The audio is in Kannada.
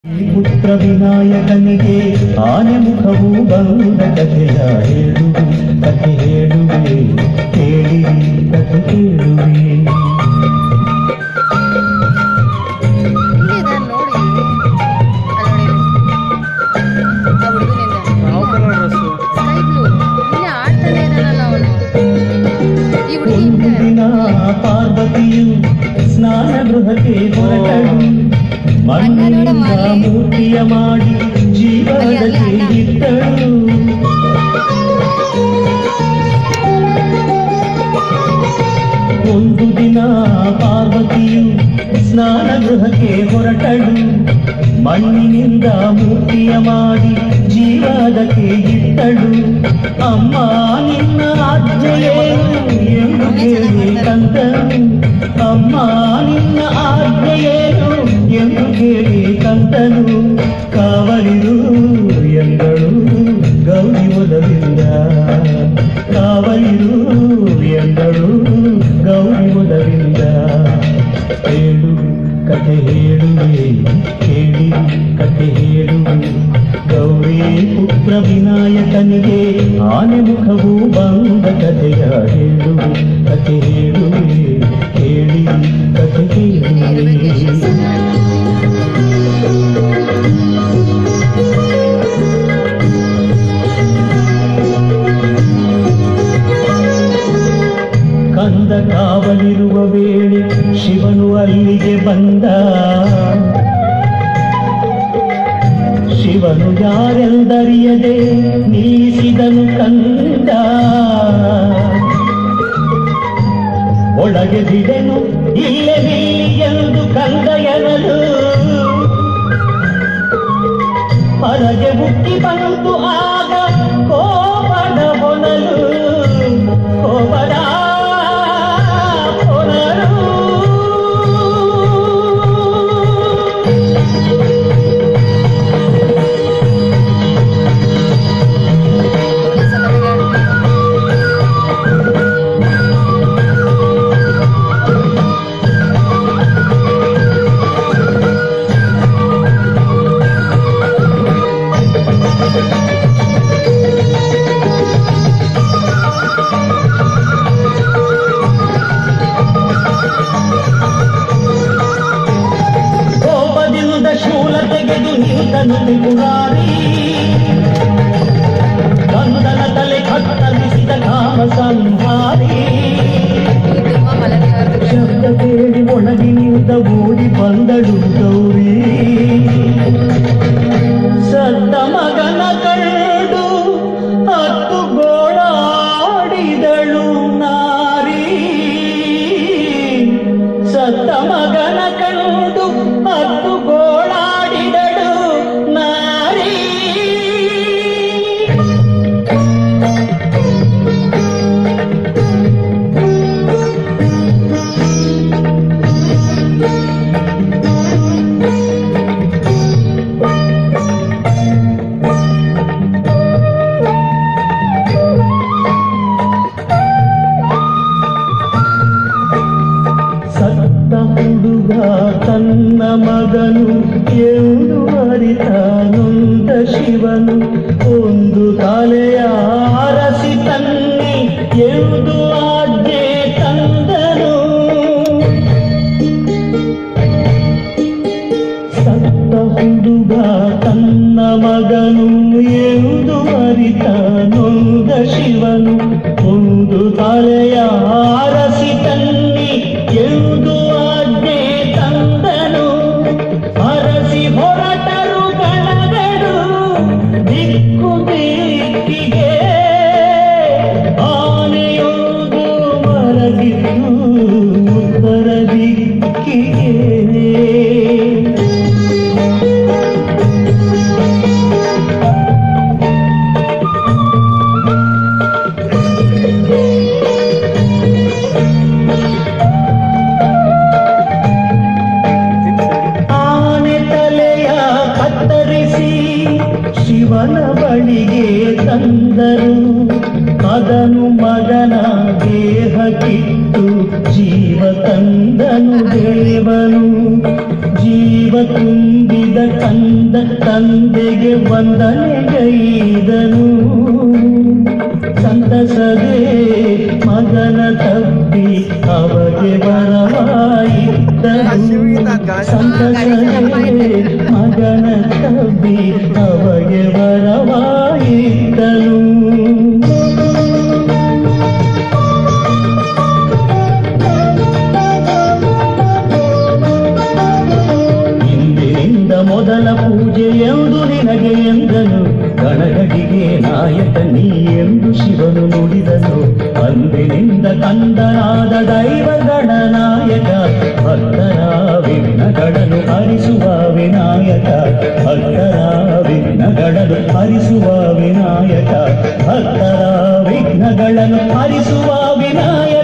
ಪುತ್ರ ವಿನಾಯಕನಿಗೆ ಆನೆ ಮುಖವು ಬಂದ ಕಥೆಯ ಹೇಳುವೆ ಕಥೆ ಹೇಳುವೆ ಕೇಳಿ ಕಥೆ ಕೇಳುವೆ ಇಲ್ಲಿದೆ ನೋಡಿ ಅಲ್ಲಿ ನೋಡಿ ಆ ಹುಡುಗನಿಂದ ಯಾವ ಕಲರ್ ಡ್ರೆಸ್ಸು ಸ್ಕೈ ಬ್ಲೂ ಇಲ್ಲಿ ಆಡ್ತಾನೆ ಇದ್ದಾನಲ್ಲ ಅವನು ಈ ಹುಡುಗಿ ಒಂದು ಹಿಂದೆ ದಿನ ಪಾರ್ವತಿಯು ಸ್ನಾನ ಗೃಹಕ್ಕೆ ಹೊರಟಳು ಮಣ್ಣಿನಿಂದ ಮೂರ್ತಿಯ ಮಾಡಿ ಜೀವನಕ್ಕೆ ಇಟ್ಟಳು ಒಂದು ದಿನ ಪಾರ್ವತಿಯು ಸ್ನಾನ ಗೃಹಕ್ಕೆ ಹೊರಟಳು ಮಣ್ಣಿನಿಂದ ಮೂರ್ತಿಯ ಮಾಡಿ ಜೀವದಕ್ಕೆ ಇಟ್ಟಳು ಅಮ್ಮ ನಿನ್ನ ಆಜ್ಞೆಯೇನು ಎಂದು ಕೇಳಿ ಕಂದನು ಅಮ್ಮ ನಿನ್ನ ಆಜ್ಞೆಯೇನು ಎಂದು ಕೇಳಿ ಕಂದನು ಕಾವಲಿರು ಎಂದಳು ಗೌರಿ ಒಲವಿಂದ ಕಾವಲಿರು ಎಂದಳು ಗೌರಿ ಒಲವಿಂದ ಹೇಳು ಕಥೆ ಹೇಳುವೆ ಕೇಳಿ ಕಥೆ ಹೇಳುವೆ ಗೌರಿ ಪುತ್ರ ವಿನಾಯಕನಿಗೆ ಆನೆ ಮುಖವು ಬಂದ ಕಥೆಯ ಹೇಳುವೆ ಕಥೆ ಹೇಳುವೆ ಕೇಳಿ ಕಥೆ ಇರ್ಬೇಕು ಹೇಳುವೆ ಕಂದ ಕಾವಲಿರುವ ವೇಳೆ ಶಿವನು ಅಲ್ಲಿಗೆ ಬಂದ ಶಿವನು ಯಾರೆಂದರಿಯದೆ ನಿಲ್ಲಿಸಿದನು ಕಂದ ಒಳಗೆ ಬಿಡೆನು ಇಲ್ಲೇ ನಿಲ್ಲಿ ಎಂದು ಕಂದ ಎನಲು ಹೊರಗೆ ಹುಟ್ಟಿ ಬಂತು ಆಗ ಕೋಪದ ಹೊನಲು ಕೋಪದ ಹೊನಲು ಪೊಲೀಸ್ ಎಲ್ಲ ಕೋಪದಿಂದ ಶೂಲ ತೆಗೆದು ನಿಂತನು ತ್ರಿಪುರಾರಿ ಕಂದನ ತಲೆ ಕತ್ತರಿಸಿದ ಕಾಮ ಸಂಹಾರಿ ತುಂಬಾ ಮಲಗಿರೋದು ಶಬ್ದ ಕೇಳಿ ಒಳಗಿನಿಂದ ಓಡಿ ಬಂದಳು ಗೌರಿ ಸತ್ತ ಮಗನ ಕಂಡು ಹತ್ತು ಗೋಳಾಡಿದಳು ನಾರಿ ಸತ್ತ ಮಗನ ಕಂಡು ಹತ್ತು ಗೋಳಾಡಿದಳು ನಾರಿ ಸತ್ತ ಹುಡುಗ ತನ್ನ ಮಗನು ಎಂದು ಅರಿತ ನೊಂದ ಶಿವನು ಒಂದು ತಲೆಯ ಅರಸಿ ತನ್ನಿ ಎಂದು ಆಜ್ಞೆ ತಂದನು ಸತ್ತ ಹುಡುಗ ತನ್ನ ಮಗನು ಎಂದು ಅರಿತ ನೊಂದ ಶಿವನು ಒಂದು ತಲೆಯ ಅರಸಿ ತನ್ನಿ ಎಂದು ಆಜ್ಞೆ ತಂದನು ಅರಸಿ ಹೊರಟರು ಗಣಗಳು ದಿಕ್ಕು ದಿಕ್ಕಿಗೆ ಆನೆಯೊಂದು ಮರಗಿದ್ದು ಉತ್ತರ ದಿಕ್ಕಿಗೆ ಆನೆ ತಲೆಯ ಕತ್ತರಿಸಿ ಶಿವನ ಬಳಿಗೆ ತಂದರು ಅದನು ಮಗನ ದೇಹ ಕಿತ್ತು ಜೀವ ತಂದನು ದೇವನು ಜೀವ ತುಂಬಿದ ಕಂದ ತಂದೆಗೆ ವಂದನೆಗೈದನು ಸಂತಸದೆ ಮಗನ ತಪ್ಪಿ ಅವಗೆ ಬರವಾಯಿದ್ದನು ಸಂತಸದೆ ಮಗನ ತಪ್ಪಿ ಅವಗೆ ಬರವಾಯಿದ್ದನು ಇಂದಿನಿಂದ ಮೊದಲ ಪೂಜೆ ಎಂದು ನಿನಗೆ ಎಂದನು ಗಣಗಡಿಗೆ ನಾಯಕ ನೀ ಎಂದು ಶಿವನು ನುಡಿದನು ಅಂದಿನಿಂದ ಕಂದನಾದ ದೈವ ಗಣನಾಯಕ ಭಕ್ತರ ವಿಘ್ನಗಳನ್ನು ಹರಿಸುವ ವಿನಾಯಕ ಭಕ್ತರ ವಿಘ್ನಗಳನ್ನು ಹರಿಸುವ ವಿನಾಯಕ ಭಕ್ತರ ವಿಘ್ನಗಳನ್ನು ಹರಿಸುವ ವಿನಾಯಕ